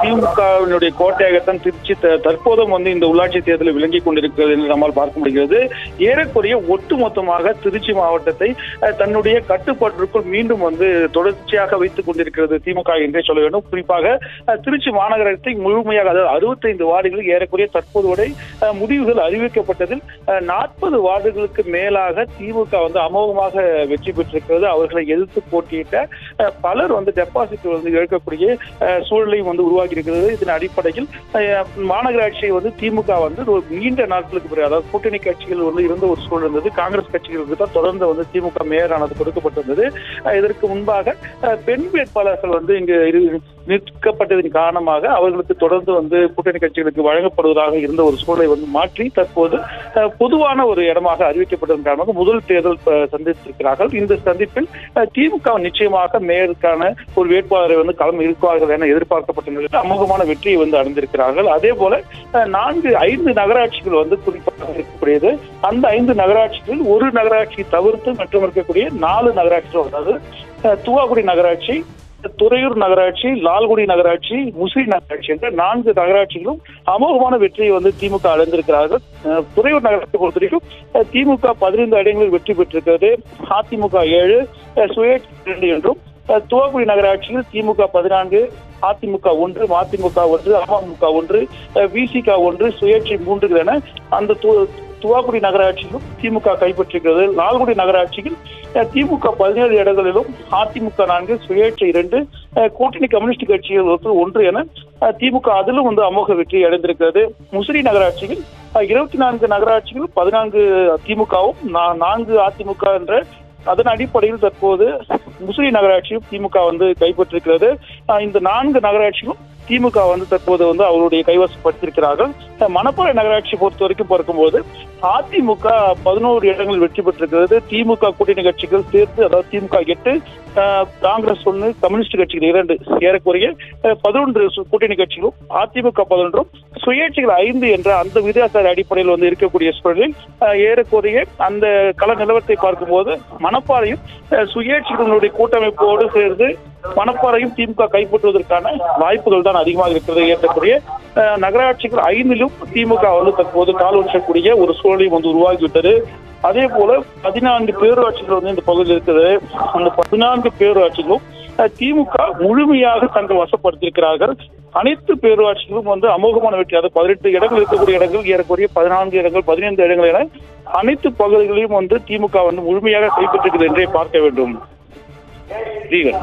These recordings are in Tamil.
திமுகவினுடைய கோட்டையாகத்தான் திருச்சி த- தற்போதும் வந்து இந்த உள்ளாட்சி தேர்தலில் விளங்கி கொண்டிருக்கிறது என்று நம்மால் பார்க்க முடிகிறது ஏறக்குறைய ஒட்டுமொத்தமாக திருச்சி மாவட்டத்தை அஹ், தன்னுடைய கட்டுப்பாட்டிற்குள் மீண்டும் வந்து தொடர்ச்சியாக வைத்துக் கொண்டிருக்கிறது திமுக என்றே சொல்ல வேண்டும் குறிப்பாக அஹ், திருச்சி மாநகரத்தை முழுமையாக அதாவது அறுபத்தைந்து வார்டுகளில் ஏறக்குறைய தற்போது வரை அஹ், முடிவுகள் அறிவிக்கப்பட்டதில் நாற்பது வார்டுகளுக்கு மேலாக திமுக வந்து அமோகமாக வெற்றி பெற்றிருக்கிறது அவர்களை எதிர்த்து போட்டியிட்ட அஹ், பலர் வந்து டெபாசிட் வந்து இழக்கக்கூடிய அஹ், சூழலையும் வந்து உருவாக்கி இருக்கிறது இதன் அடிப்படையில் அஹ், மாநகராட்சியை வந்து திமுக வந்து ஒரு நீண்ட நாட்களுக்கு பிறகு அதாவது கூட்டணி கட்சிகள் வந்து இருந்த ஒரு சூழல் இருந்தது காங்கிரஸ் கட்சிகளுக்கு தான் தொடர்ந்து வந்து திமுக மேயரானது கொடுக்கப்பட்டிருந்தது அஹ், இதற்கு முன்பாக அஹ், பெண் வேட்பாளர்கள் வந்து இங்கு இரு- நிற்கப்பட்டதன் காரணமாக அவர்களுக்கு தொடர்ந்து வந்து கூட்டணி கட்சிகளுக்கு வழங்கப்படுவதாக இருந்த ஒரு சூழலை வந்து மாற்றி தற்போது அஹ், பொதுவான ஒரு இடமாக அறிவிக்கப்பட்டதன் காரணமாக முதல் தேர்தல் அஹ், சந்தித்திருக்கிறார்கள் இந்த சந்திப்பில் அஹ், திமுக நிச்சயமாக மேயருக்கான ஒரு வேட்பாளரை வந்து களம் இருக்குவார்கள் என எதிர்பார்க்கப்பட்ட நிலையில் அமோகமான வெற்றியை வந்து அடைந்திருக்கிறார்கள் அதே போல அஹ், நான்கு ஐந்து நகராட்சிகள் வந்து குறிப்பாக இருக்கக்கூடியது அந்த ஐந்து நகராட்சிகளில் ஒரு நகராட்சி தவிர்த்து மற்றும் இருக்கக்கூடிய நாலு நகராட்சிகள் அதாவது அஹ், துவாக்குடி நகராட்சி துறையூர் நகராட்சி லால்குடி நகராட்சி முசிறி நகராட்சி என்ற நான்கு நகராட்சிகளும் அமோகமான வெற்றியை வந்து திமுக அடைந்திருக்கிறார்கள் அஹ், துறையூர் நகராட்சி பொறுத்த வரைக்கும் அஹ், திமுக பதினைந்து இடங்களில் வெற்றி பெற்றிருக்கிறது அதிமுக ஏழு அஹ், சுயேட்சை இரண்டு என்றும் அஹ், துவாக்குடி நகராட்சியில் திமுக பதினான்கு அதிமுக ஒன்று மதிமுக ஒன்று அமமுக ஒன்று விசிக ஒன்று சுயேட்சை மூன்று என அந்த து- துவாக்குடி நகராட்சியிலும் திமுக கைப்பற்றிருக்கிறது லால்குடி நகராட்சியில் அஹ், திமுக பதினேழு இடங்களிலும் அதிமுக நான்கு சுயேட்சை இரண்டு அஹ், கூட்டணி கம்யூனிஸ்ட் கட்சிகள் ஒன்று ஒன்று என அஹ், திமுக அதிலும் வந்து அமோக வெற்றி அடைந்திருக்கிறது முசிறி நகராட்சியில் இருபத்தி நான்கு நகராட்சிகள் பதினான்கு திமுகவும் நா- நான்கு அதிமுக என்ற அதன் அடிப்படையில் தற்போது முசிறி நகராட்சியும் திமுக வந்து கைப்பற்றிருக்கிறது அஹ் இந்த நான்கு நகராட்சியும் திமுக வந்து தற்போது வந்து அவருடைய கைவசப்படுத்தியிருக்கிறார்கள் அஹ் மணப்பாறை நகராட்சி பொறுத்த வரைக்கும் பார்க்கும்போது அதிமுக பதினோரு இடங்களில் வெற்றி பெற்றிருக்கிறது திமுக கூட்டணி கட்சிகள் சேர்த்து அதாவது திமுக எட்டு அஹ் காங்கிரஸ் ஒன்று கம்யூனிஸ்ட் கட்சிகள் இரண்டு ஏறக்குறைய அஹ் பதினொன்று சு- கூட்டணி கட்சிகளும் அதிமுக பதினொன்றும் சுயேட்சைகள் ஐந்து என்ற அந்த வித்தியாசார அடிப்படையில் வந்து இருக்கக்கூடிய சூழலில் அஹ் ஏறக்குறைய அந்த கள நிலவரத்தை பார்க்கும்போது மணப்பாறையும் அஹ் சுயேட்சைகளுடைய கூட்டமைப்போடு சேர்ந்து மணப்பாறையும் திமுக கைப்பற்றுவதற்கான வாய்ப்புகள் தான் அதிகமாக இருக்கிறது ஏற்றக்கூடிய அஹ், நகராட்சிகள் ஐந்திலும் திமுக வந்து தற்போது கால் ஊற்றக்கூடிய ஒரு சூழலையும் வந்து உருவாகிவிட்டது அதே போல பதினான்கு பேரூராட்சிகள் வந்து இந்த பகுதியில் இருக்குது அந்த பதினான்கு பேரூராட்சிகளும் அஹ், திமுக முழுமையாக தங்கள் வசப்படுத்தியிருக்கிறார்கள் அனைத்து பேரூராட்சிகளும் வந்து அமோகமான வெற்றி அதாவது பதினெட்டு இடங்கள் இருக்கக்கூடிய இடங்கள் ஏறக்குறைய பதினான்கு இடங்கள் பதினைந்து இடங்கள் என அனைத்து பகுதிகளையும் வந்து திமுக வந்து முழுமையாக கைப்பற்றிருக்கிறது என்றே பார்க்க வேண்டும் தீகன்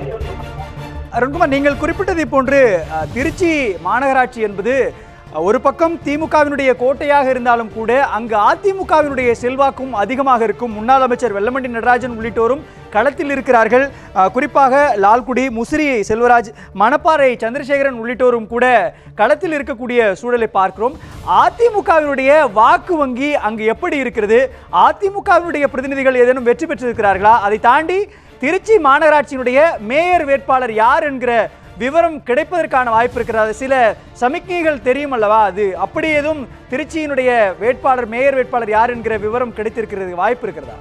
அருண்குமார் நீங்கள் குறிப்பிட்டதை போன்று அஹ், திருச்சி மாநகராட்சி என்பது அஹ், ஒரு பக்கம் திமுகவினுடைய கோட்டையாக இருந்தாலும் கூட அங்கு அதிமுகவினுடைய செல்வாக்கும் அதிகமாக இருக்கும் முன்னாள் அமைச்சர் வெல்லமண்டி நடராஜன் உள்ளிட்டோரும் களத்தில் இருக்கிறார்கள் அஹ், குறிப்பாக லால்குடி முசிறி செல்வராஜ் மணப்பாறை சந்திரசேகரன் உள்ளிட்டோரும் கூட களத்தில் இருக்கக்கூடிய சூழலை பார்க்கிறோம் அதிமுகவினுடைய வாக்கு வங்கி அங்கு எப்படி இருக்கிறது அதிமுகவினுடைய பிரதிநிதிகள் ஏதேனும் வெற்றி பெற்றிருக்கிறார்களா அதை தாண்டி திருச்சி மாநகராட்சியினுடைய மேயர் வேட்பாளர் யார் என்கிற விவரம் கிடைப்பதற்கான வாய்ப்பு இருக்கிறது சில சமிக்ஞைகள் தெரியும் அல்லவா அது அப்படி எதுவும் திருச்சியினுடைய வேட்பாளர் மேயர் வேட்பாளர் யார் என்கிற விவரம் கிடைத்திருக்கிறது வாய்ப்பு இருக்கிறதா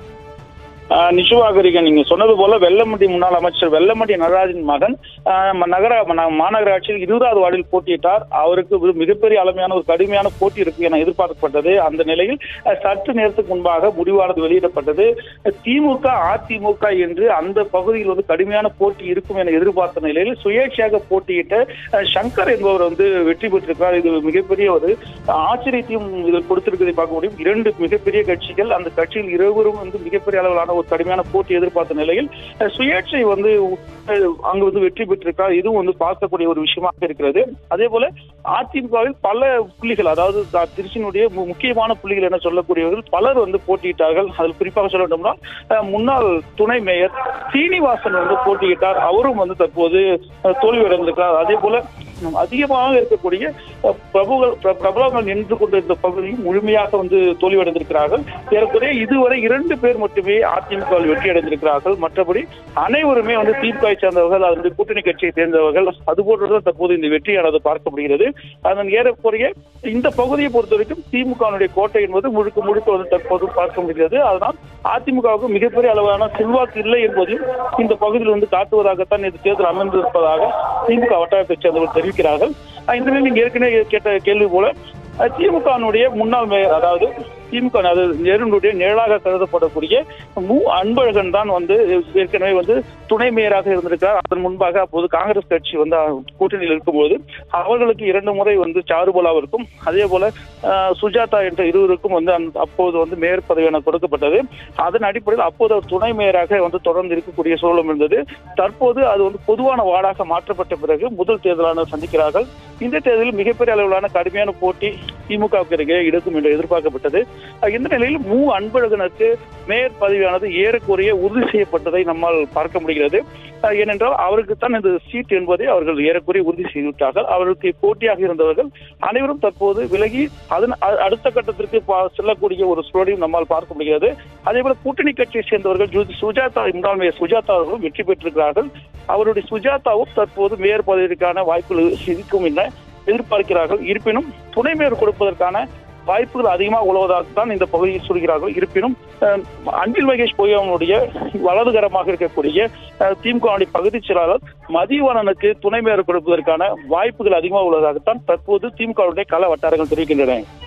ஆஹ் நிஷுவாகரிக நீங்க சொன்னது போல வெள்ளமண்டி முன்னாள் அமைச்சர் வெள்ளமண்டி நடராஜன் மகன் ஆஹ் ம- நகர ம- மாநகராட்சியில் இருபதாவது வார்டில் போட்டியிட்டார் அவருக்கு ஒரு மிகப்பெரிய அளமையான ஒரு கடுமையான போட்டி இருக்கு என எதிர்பார்க்கப்பட்டது அந்த நிலையில் ஆஹ் சற்று நேரத்துக்கு முன்பாக முடிவானது வெளியிடப்பட்டது திமுக அதிமுக என்று அந்த பகுதியில் வந்து கடுமையான போட்டி இருக்கும் என எதிர்பார்த்த நிலையில் சுயேட்சையாக போட்டியிட்ட ஆஹ் சங்கர் என்பவர் வந்து வெற்றி பெற்றிருக்கிறார் இது மிகப்பெரிய ஒரு ஆச்சரியத்தையும் இதில் கொடுத்திருக்கிறதை பார்க்க முடியும் இரண்டு மிகப்பெரிய கட்சிகள் அந்த கட்சியில் இருவரும் வந்து மிகப்பெரிய அளவிலான ஒரு கடுமையான போட்டி எதிர்பார்த்த நிலையில் அஹ், சுயேட்சை வந்து அஹ், அங்கு வந்து வெற்றி பெற்றிருக்கார் இதுவும் வந்து பார்க்கக்கூடிய ஒரு விஷயமாக இருக்கிறது அதே போல அதிமுகவில் பல புள்ளிகள் அதாவது த- திருச்சியினுடைய மு- முக்கியமான புள்ளிகள் என சொல்லக்கூடியவர்கள் பலர் வந்து போட்டியிட்டார்கள் அதில் குறிப்பாக சொல்ல வேண்டும்னா அஹ், முன்னாள் துணை மேயர் சீனிவாசன் வந்து போட்டியிட்டார் அவரும் வந்து தற்போது அஹ், தோல்வி அடைந்திருக்கிறார் அதே போல உம், அதிகமாக இருக்கக்கூடிய அஹ், பிரபுகள் பிர- பிரபலங்கள் நின்று கொண்டிருந்த பகுதியும் முழுமையாக வந்து தோல்வியடைந்திருக்கிறார்கள் ஏறக்குறைய இதுவரை இரண்டு பேர் மட்டுமே அதிமுகவில் வெற்றி அடைந்திருக்கிறார்கள் மற்றபடி அனைவருமே வந்து திமுக சேர்ந்தவர்கள் அது வந்து கூட்டணி கட்சியை சேர்ந்தவர்கள் அதுபோன்றுதான் தற்போது இந்த வெற்றியானது பார்க்கப்படுகிறது அதன் ஏறக்குறைய இந்த பகுதியை பொறுத்த வரைக்கும் திமுகவினுடைய கோட்டை என்பது முழுக்க முழுக்க வந்து தற்போது பார்க்க முடிகிறது அதனால் அதிமுகவுக்கு மிகப்பெரிய அளவான செல்வாக்கு இல்லை என்பதையும் இந்த பகுதியில் வந்து காட்டுவதாகத்தான் இந்த தேர்தல் அமைந்திருப்பதாக திமுக வட்டாரத்தைச் சேர்ந்தவர்கள் தெரிவித்தார் இருக்கிறார்கள் அஹ் இந்த நிலையில் நீங்க ஏற்கனவே கேட்ட கேள்வி போல அஹ் திமுகவினுடைய முன்னாள் மேயர் அதாவது திமுக அதாவது நேருடைய நிழலாக கருதப்படக்கூடிய மு அன்பழகன் தான் வந்து ஏற்கனவே வந்து துணை மேயராக இருந்திருக்கிறார் அதன் முன்பாக அப்போது காங்கிரஸ் கட்சி வந்து கூட்டணியில் இருக்கும்போது அவர்களுக்கு இரண்டு முறை வந்து சாருபோலாவிற்கும் அதே போல அஹ், சுஜாதா என்ற இருவருக்கும் வந்து அந்த- அப்போது வந்து மேயர் பதவியான கொடுக்கப்பட்டது அதன் அடிப்படையில் அப்போது அவர் துணை மேயராக வந்து தொடர்ந்து இருக்கக்கூடிய சூழலும் இருந்தது தற்போது அது வந்து பொதுவான வார்டாக மாற்றப்பட்ட பிறகு முதல் தேர்தலான சந்திக்கிறார்கள் இந்த தேர்தலில் மிகப்பெரிய அளவிலான கடுமையான போட்டி திமுகவுக்கு இடையே இருக்கும் என்று எதிர்பார்க்கப்பட்டது அஹ் இந்த நிலையில் மு அன்பழகனுக்கு மேயர் பதவியானது ஏறக்குறைய உறுதி செய்யப்பட்டதை நம்மால் பார்க்க முடிகிறது அஹ் ஏனென்றால் அவருக்கு தான் இந்த சீட் என்பதை அவர்கள் ஏறக்குறைய உறுதி செய்துவிட்டார்கள் அவருக்கு போட்டியாக இருந்தவர்கள் அனைவரும் தற்போது விலகி அதன் அ- அடுத்த கட்டத்திற்கு பா- செல்லக்கூடிய ஒரு சூழலையும் நம்மால் பார்க்க முடிகிறது அதே போல கூட்டணி கட்சியை சேர்ந்தவர்கள் ஜு- சுஜாதா முன்னாள் மேயர் சுஜாதா அவர்களும் வெற்றி பெற்றிருக்கிறார்கள் அவருடைய சுஜாதாவும் தற்போது மேயர் பதவிக்கான வாய்ப்புகள் இருக்கும் என எதிர்பார்க்கிறார்கள் இருப்பினும் துணை மேயர் கொடுப்பதற்கான வாய்ப்புகள் அதிகமாக உழவதாகத்தான் இந்த பகுதியில் சொல்கிறார்கள் இருப்பினும் அஹ், அன்பில் மகேஷ் பொய்யாவனுடைய வலதுகரமாக இருக்கக்கூடிய அஹ், திமுகவுடைய பகுதிச் செயலாளர் மதிவாணனுக்கு துணை மேயர் கொடுப்பதற்கான வாய்ப்புகள் அதிகமாக உள்ளதாகத்தான் தற்போது திமுகவுடைய கள வட்டாரங்கள் தெரிவிக்கின்றன